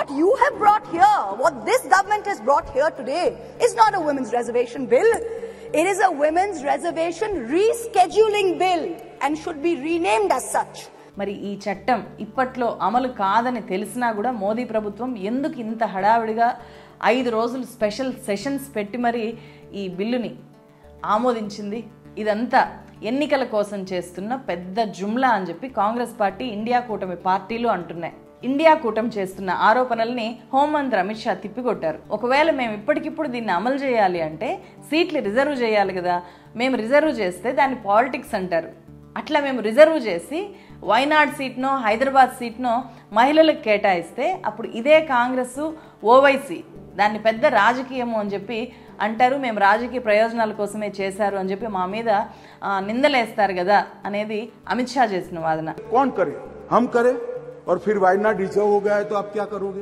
What you have brought here, what this government has brought here today, is not a women's reservation bill. It is a women's reservation rescheduling bill and should be renamed as such. మరి ఈ చట్టం ఇప్పట్లో అమలు కాదని తెలిసినా కూడా మోదీ ప్రభుత్వం ఎందుకు ఇంత హడావిడిగా ఐదు రోజులు స్పెషల్ సెషన్స్ పెట్టి మరి ఈ బిల్లుని ఆమోదించింది ఇదంతా ఎన్నికల కోసం చేస్తున్న పెద్ద జుమ్లా అని చెప్పి కాంగ్రెస్ పార్టీ ఇండియా కూటమి పార్టీలు అంటున్నాయి ఇండియా కూటమి చేస్తున్న ఆరోపణల్ని హోంమంత్రి అమిత్ షా తిప్పికొట్టారు ఒకవేళ మేము ఇప్పటికిప్పుడు దీన్ని అమలు చేయాలి అంటే సీట్లు రిజర్వ్ చేయాలి కదా మేము రిజర్వ్ చేస్తే దాన్ని పాలిటిక్స్ అంటారు అట్లా మేము రిజర్వ్ చేసి వైనాడ్ సీట్నో హైదరాబాద్ సీట్నో మహిళలకు కేటాయిస్తే అప్పుడు ఇదే కాంగ్రెస్ ఓవైసీ దాన్ని పెద్ద రాజకీయము అని చెప్పి అంటారు మేము రాజకీయ ప్రయోజనాల కోసమే చేశారు అని చెప్పి మా మీద ఆ, నిందలేస్తారు కదా అనేది అమిత్ షా చేసిన వాదన कौन करे हम करें और फिर वायनाड रिजर्व हो गया है तो आप क्या करोगे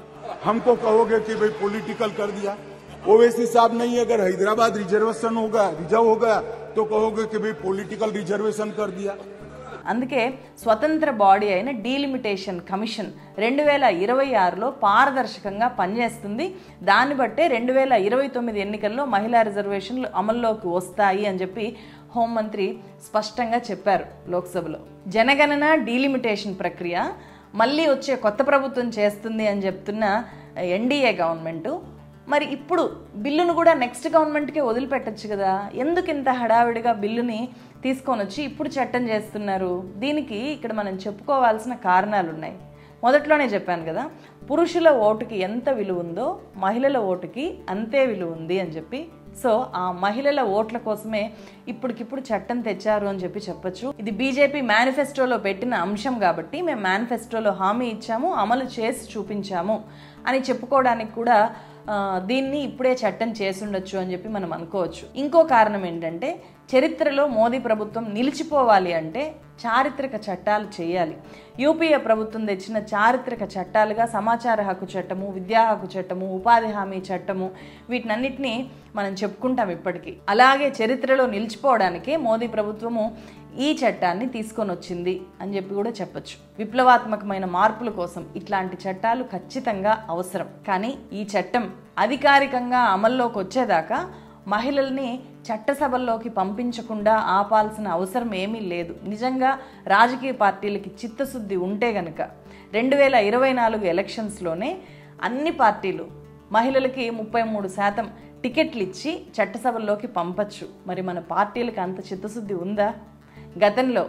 हमको कहोगे कि भाई पॉलिटिकल कर दिया ओवैसी साहब नहीं अगर हैदराबाद रिजर्वेशन हो गया रिजर्व हो गया तो कहोगे कि भाई पॉलिटिकल रिजर्वेशन कर दिया అందుకే స్వతంత్ర బాడీ అయిన డీలిమిటేషన్ కమిషన్ రెండు వేల ఇరవై ఆరులో పారదర్శకంగా పనిచేస్తుంది దాన్ని బట్టే రెండు వేల ఇరవై తొమ్మిది ఎన్నికల్లో మహిళా రిజర్వేషన్లు అమల్లోకి వస్తాయి అని చెప్పి హోంమంత్రి స్పష్టంగా చెప్పారు లోక్సభలో జనగణన డీలిమిటేషన్ ప్రక్రియ మళ్ళీ వచ్చే కొత్త ప్రభుత్వం చేస్తుంది అని చెప్తున్న ఎన్డీఏ గవర్నమెంటు మరి ఇప్పుడు బిల్లును కూడా నెక్స్ట్ గవర్నమెంట్కే వదిలిపెట్టచ్చు కదా ఎందుకు ఇంత హడావిడిగా బిల్లుని తీసుకొని వచ్చి ఇప్పుడు చట్టం చేస్తున్నారు దీనికి ఇక్కడ మనం చెప్పుకోవాల్సిన కారణాలు ఉన్నాయి మొదట్లోనే చెప్పాను కదా పురుషుల ఓటుకి ఎంత విలువ ఉందో మహిళల ఓటుకి అంతే విలువ ఉంది అని చెప్పి సో ఆ మహిళల ఓట్ల కోసమే ఇప్పటికిప్పుడు చట్టం తెచ్చారు అని చెప్పి చెప్పొచ్చు ఇది బీజేపీ మేనిఫెస్టోలో పెట్టిన అంశం కాబట్టి మేము మేనిఫెస్టోలో హామీ ఇచ్చాము అమలు చేసి చూపించాము అని చెప్పుకోవడానికి కూడా ఆ, దీన్ని ఇప్పుడే చట్టం చేసుండొచ్చు అని చెప్పి మనం అనుకోవచ్చు ఇంకో కారణం ఏంటంటే చరిత్రలో మోదీ ప్రభుత్వం నిలిచిపోవాలి అంటే చారిత్రక చట్టాలు చేయాలి యూపీఏ ప్రభుత్వం తెచ్చిన చారిత్రక చట్టాలుగా సమాచార హక్కు చట్టము విద్యా హక్కు చట్టము ఉపాధి హామీ చట్టము వీటినన్నిటినీ మనం చెప్పుకుంటాం ఇప్పటికీ అలాగే చరిత్రలో నిలిచిపోవడానికే మోదీ ప్రభుత్వము ఈ చట్టాన్ని తీసుకొని వచ్చింది అని చెప్పి కూడా చెప్పొచ్చు విప్లవాత్మకమైన మార్పుల కోసం ఇట్లాంటి చట్టాలు ఖచ్చితంగా అవసరం కానీ ఈ చట్టం అధికారికంగా అమల్లోకి వచ్చేదాకా మహిళల్ని చట్టసభల్లోకి పంపించకుండా ఆపాల్సిన అవసరం ఏమీ లేదు నిజంగా రాజకీయ పార్టీలకి చిత్తశుద్ధి ఉంటే గనక రెండు వేల ఇరవై నాలుగు ఎలక్షన్స్లోనే అన్ని పార్టీలు మహిళలకి ముప్పై మూడు శాతం టికెట్లు ఇచ్చి చట్టసభల్లోకి పంపచ్చు మరి మన పార్టీలకు అంత చిత్తశుద్ధి ఉందా గతంలో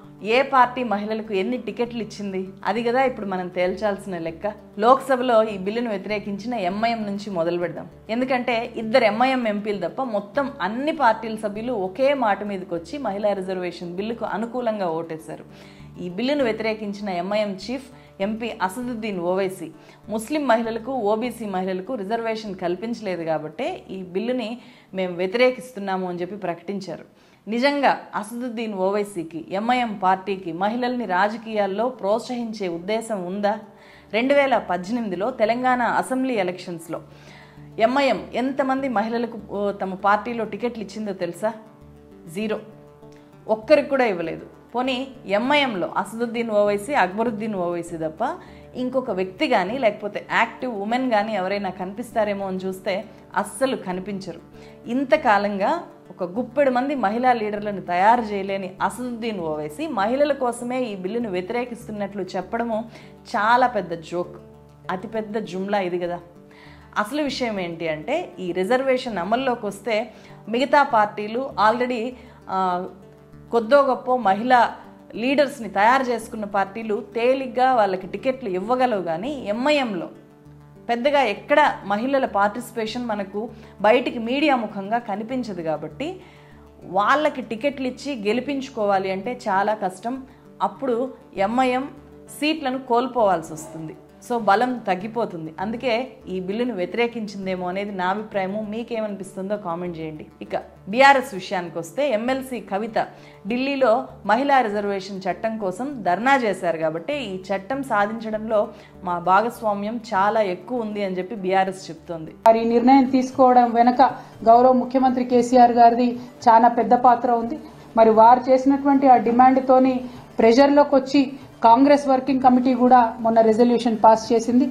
ఏ పార్టీ మహిళలకు ఎన్ని టికెట్లు ఇచ్చింది అది కదా ఇప్పుడు మనం తేల్చాల్సిన లెక్క లోక్సభలో ఈ బిల్లును వ్యతిరేకించిన ఎంఐఎం నుంచి మొదలు పెడదాం ఎందుకంటే ఇద్దరు ఎంఐఎం ఎంపీలు తప్ప మొత్తం అన్ని పార్టీల సభ్యులు ఒకే మాట మీదకి వచ్చి మహిళా రిజర్వేషన్ బిల్లుకు అనుకూలంగా ఓటేశారు ఈ బిల్లును వ్యతిరేకించిన MIM chief MP Asaduddin Owaisi ముస్లిం మహిళలకు ఓబీసీ మహిళలకు రిజర్వేషన్ కల్పించలేదు కాబట్టే ఈ బిల్లుని మేము వ్యతిరేకిస్తున్నాము అని చెప్పి ప్రకటించారు నిజంగా అసదుద్దీన్ ఓవైసీకి ఎంఐఎం పార్టీకి మహిళల్ని రాజకీయాల్లో ప్రోత్సహించే ఉద్దేశం ఉందా రెండు వేల పద్దెనిమిదిలో తెలంగాణ అసెంబ్లీ ఎలక్షన్స్లో ఎంఐఎం ఎంతమంది మహిళలకు ఓ, తమ పార్టీలో టికెట్లు ఇచ్చిందో తెలుసా జీరో ఒక్కరికి కూడా ఇవ్వలేదు పోనీ ఎంఐఎంలో అసదుద్దీన్ ఓవైసీ అక్బరుద్దీన్ ఓవైసీ తప్ప ఇంకొక వ్యక్తి కానీ లేకపోతే యాక్టివ్ ఉమెన్ కానీ ఎవరైనా కనిపిస్తారేమో అని చూస్తే అస్సలు కనిపించరు ఇంతకాలంగా ఒక గుప్పెడు మంది మహిళా లీడర్లను తయారు చేయలేని అసదుద్దీన్ ఓవైసీ మహిళల కోసమే ఈ బిల్లును వ్యతిరేకిస్తున్నట్లు చెప్పడము చాలా పెద్ద జోక్ అతిపెద్ద జుమ్లా ఇది కదా అసలు విషయం ఏంటి అంటే ఈ రిజర్వేషన్ అమల్లోకి వస్తే మిగతా పార్టీలు ఆల్రెడీ ఆ, కొద్దో గొప్ప మహిళా లీడర్స్ని తయారు చేసుకున్న పార్టీలు తేలిగ్గా వాళ్ళకి టికెట్లు ఇవ్వగలవు కానీ ఎంఐఎంలో పెద్దగా ఎక్కడ మహిళల పార్టిసిపేషన్ మనకు బయటికి మీడియా ముఖంగా కనిపించదు కాబట్టి వాళ్ళకి టికెట్లు ఇచ్చి గెలిపించుకోవాలి అంటే చాలా కష్టం అప్పుడు ఎంఐఎం సీట్లను కోల్పోవాల్సి వస్తుంది సో బలం తగ్గిపోతుంది అందుకే ఈ బిల్లును వ్యతిరేకించిందేమో అనేది నా అభిప్రాయము మీకేమనిపిస్తుందో కామెంట్ చేయండి ఇక బీఆర్ఎస్ విషయానికి వస్తే ఎమ్మెల్సీ కవిత ఢిల్లీలో మహిళా రిజర్వేషన్ చట్టం కోసం ధర్నా చేశారు కాబట్టి ఈ చట్టం సాధించడంలో మా భాగస్వామ్యం చాలా ఎక్కువ ఉంది అని చెప్పి బీఆర్ఎస్ చెప్తోంది వారి నిర్ణయం తీసుకోవడం వెనక గౌరవ ముఖ్యమంత్రి కేసీఆర్ గారిది చాలా పెద్ద పాత్ర ఉంది మరి వారు చేసినటువంటి ఆ డిమాండ్తోని ప్రెషర్లోకి వచ్చి కాంగ్రెస్ వర్కింగ్ కమిటీ కూడా మొన్న రెజల్యూషన్ పాస్ చేసింది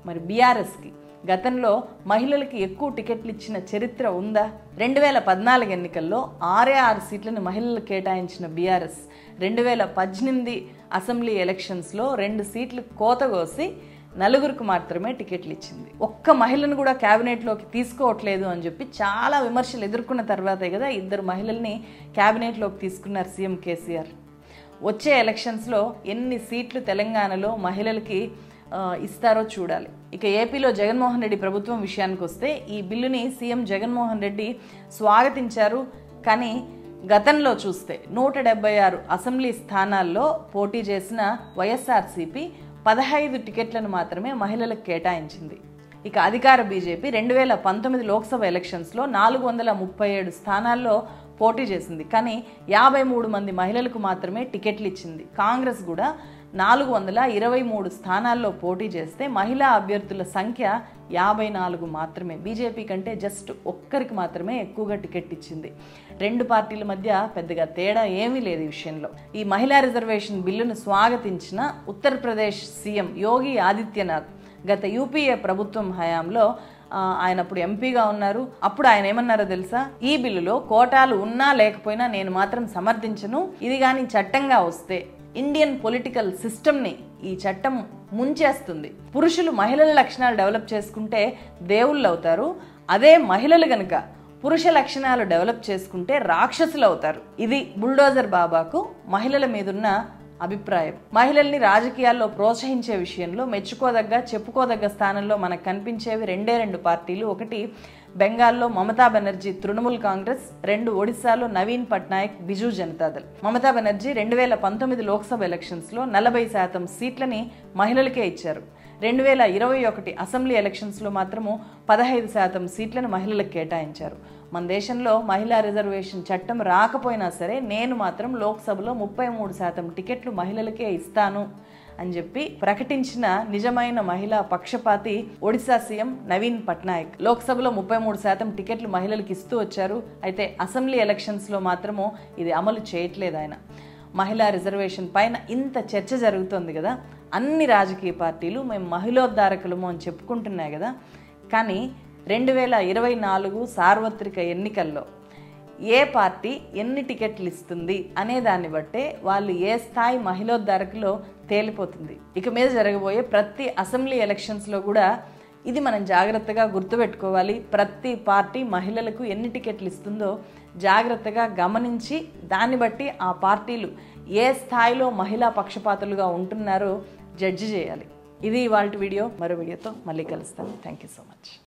మరి బీఆర్ఎస్కి గతంలో మహిళలకి ఎక్కువ టికెట్లు ఇచ్చిన చరిత్ర ఉందా రెండు వేల పద్నాలుగు ఎన్నికల్లో ఆరే ఆరు సీట్లను మహిళలకు కేటాయించిన బీఆర్ఎస్ రెండు వేల పద్దెనిమిది అసెంబ్లీ ఎలక్షన్స్లో రెండు సీట్లు కోతగోసి నలుగురికి మాత్రమే టికెట్లు ఇచ్చింది ఒక్క మహిళను కూడా క్యాబినెట్లోకి తీసుకోవట్లేదు అని చెప్పి చాలా విమర్శలు ఎదుర్కొన్న తర్వాతే కదా ఇద్దరు మహిళల్ని క్యాబినెట్లోకి తీసుకున్నారు సీఎం కేసీఆర్ వచ్చే ఎలక్షన్స్లో ఎన్ని సీట్లు తెలంగాణలో మహిళలకి ఆ, ఇస్తారో చూడాలి ఇక ఏపీలో జగన్మోహన్ రెడ్డి ప్రభుత్వం విషయానికి వస్తే ఈ బిల్లుని సీఎం జగన్మోహన్ రెడ్డి స్వాగతించారు కానీ గతంలో చూస్తే నూట డెబ్బై ఆరు అసెంబ్లీ స్థానాల్లో పోటీ చేసిన వైఎస్ఆర్సీపీ పదహైదు టికెట్లను మాత్రమే మహిళలకు కేటాయించింది ఇక అధికార బీజేపీ రెండు వేల పంతొమ్మిది లోక్సభ ఎలక్షన్స్లో నాలుగు వందల ముప్పై ఏడు స్థానాల్లో పోటీ చేసింది కానీ యాభై మూడు మంది మహిళలకు మాత్రమే టికెట్లు ఇచ్చింది కాంగ్రెస్ కూడా నాలుగు వందల ఇరవై మూడు స్థానాల్లో పోటీ చేస్తే మహిళా అభ్యర్థుల సంఖ్య యాభై నాలుగు మాత్రమే బీజేపీ కంటే జస్ట్ ఒక్కరికి మాత్రమే ఎక్కువగా టికెట్ ఇచ్చింది రెండు పార్టీల మధ్య పెద్దగా తేడా ఏమీ లేదు ఈ విషయంలో ఈ మహిళా రిజర్వేషన్ బిల్లును స్వాగతించిన ఉత్తరప్రదేశ్ సీఎం యోగి ఆదిత్యనాథ్ గత యూపీఏ ప్రభుత్వం హయాంలో ఆ, ఆయన అప్పుడు ఎంపీగా ఉన్నారు అప్పుడు ఆయన ఏమన్నారో తెలుసా ఈ బిల్లులో కోటాలు ఉన్నా లేకపోయినా నేను మాత్రం సమర్థించను ఇది కానీ చట్టంగా వస్తే ఇండియన్ పొలిటికల్ సిస్టమ్ని ఈ చట్టం ముంచేస్తుంది పురుషులు మహిళల లక్షణాలు డెవలప్ చేసుకుంటే దేవుళ్ళు అవుతారు అదే మహిళలు గనుక పురుష లక్షణాలు డెవలప్ చేసుకుంటే రాక్షసులు అవుతారు ఇది బుల్డోజర్ బాబాకు మహిళల మీదున్న అభిప్రాయం మహిళల్ని రాజకీయాల్లో ప్రోత్సహించే విషయంలో మెచ్చుకోదగ్గ చెప్పుకోదగ్గ స్థానంలో మనకు కనిపించేవి రెండే రెండు పార్టీలు ఒకటి బెంగాల్లో మమతా బెనర్జీ తృణమూల్ కాంగ్రెస్ రెండు ఒడిశాలో నవీన్ పట్నాయక్ బిజు జనతాదళ్ మమతా బెనర్జీ రెండు వేల పంతొమ్మిది లోక్సభ ఎలక్షన్స్లో నలభై శాతం సీట్లని మహిళలకే ఇచ్చారు రెండు వేల ఇరవై ఒకటి అసెంబ్లీ ఎలక్షన్స్లో మాత్రము పదహైదు శాతం సీట్లను మహిళలకు కేటాయించారు మన దేశంలో మహిళా రిజర్వేషన్ చట్టం రాకపోయినా సరే నేను మాత్రం లోక్సభలో ముప్పై మూడు శాతం టికెట్లు మహిళలకే ఇస్తాను అని చెప్పి ప్రకటించిన నిజమైన మహిళా పక్షపాతి ఒడిశా సీఎం నవీన్ పట్నాయక్ లోక్సభలో ముప్పై మూడు శాతం టికెట్లు మహిళలకు ఇస్తూ వచ్చారు అయితే అసెంబ్లీ ఎలక్షన్స్లో మాత్రము ఇది అమలు చేయట్లేదు ఆయన మహిళా రిజర్వేషన్ పైన ఇంత చర్చ జరుగుతోంది కదా అన్ని రాజకీయ పార్టీలు మేము మహిళోద్ధారకులము అని చెప్పుకుంటున్నాయి కదా కానీ రెండు వేల ఇరవై నాలుగు సార్వత్రిక ఎన్నికల్లో ఏ పార్టీ ఎన్ని టికెట్లు ఇస్తుంది అనే దాన్ని బట్టే వాళ్ళు ఏ స్థాయి మహిళోద్ధారకులో తేలిపోతుంది ఇక మీద జరగబోయే ప్రతి అసెంబ్లీ ఎలక్షన్స్లో కూడా ఇది మనం జాగ్రత్తగా గుర్తుపెట్టుకోవాలి ప్రతి పార్టీ మహిళలకు ఎన్ని టికెట్లు ఇస్తుందో జాగ్రత్తగా గమనించి దాన్ని బట్టి ఆ పార్టీలు ఏ స్థాయిలో మహిళా పక్షపాతులుగా ఉంటున్నారో జడ్జి చేయాలి ఇది ఇవాళ వీడియో మరో వీడియోతో మళ్ళీ కలుస్తాను థ్యాంక్ యూ సో మచ్